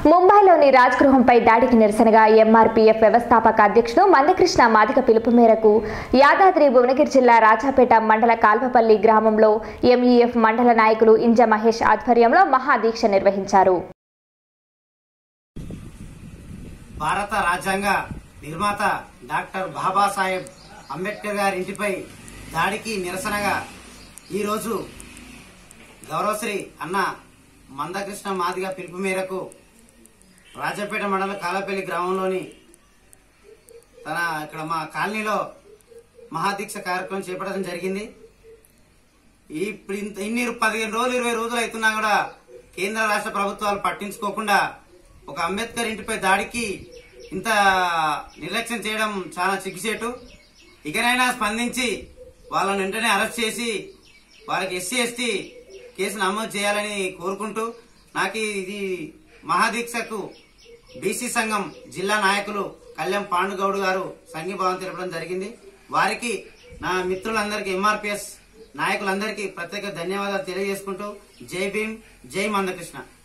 ముంబైలోని రాజ్గృహంపై దాడికి నిరసనగా ఎంఆర్పీఎఫ్ వ్యవస్థాపక అధ్యక్షుడు మందకృష్ణ మాదిక పిలుపు మేరకు యాదాద్రి భువనగిరి జిల్లా రాజాపేట మండల కాల్వపల్లి గ్రామంలో ఎంఈఎఫ్ మండల నాయకులు ఇంజ మహేష్ ఆధ్వర్యంలో మహాదీక్ష నిర్వహించారు భారత రాజ్యాంగ నిర్మాత డాక్టర్ బాబాసాహెబ్ అంబేద్కర్ గారి ఇంటిపై దాడికి నిరసనగా ఈరోజు గౌరవశ్రీ అన్న మందకృష్ణ మాదిగ పిలుపు మేరకు రాజపేట మండలం కాలపల్లి గ్రామంలోని తన ఇక్కడ మా కాలనీలో మహాదీక్ష కార్యక్రమం చేపట్టడం జరిగింది ఈ ఇప్పుడు ఇంత ఇన్ని పదిహేను రోజులు ఇరవై రోజులు అవుతున్నా కూడా కేంద్ర రాష్ట్ర ప్రభుత్వాలు పట్టించుకోకుండా ఒక అంబేద్కర్ ఇంటిపై దాడికి ఇంత నిర్లక్ష్యం చేయడం చాలా సిగ్గుచేటు ఇకనైనా స్పందించి వాళ్ళని వెంటనే అరెస్ట్ చేసి వాళ్ళకి ఎస్సీ ఎస్టీ కేసు నమోదు చేయాలని కోరుకుంటూ నాకు ఇది మహాదీక్షకు బీసీ సంఘం జిల్లా నాయకులు కళ్యాణ్ పాండుగౌడ్ గారు సంఘీభావం తెలపడం జరిగింది వారికి నా మిత్రులందరికీ ఎంఆర్పిఎస్ నాయకులందరికీ ప్రత్యేక ధన్యవాదాలు తెలియజేసుకుంటూ జై భీమ్ జై మందకృష్ణ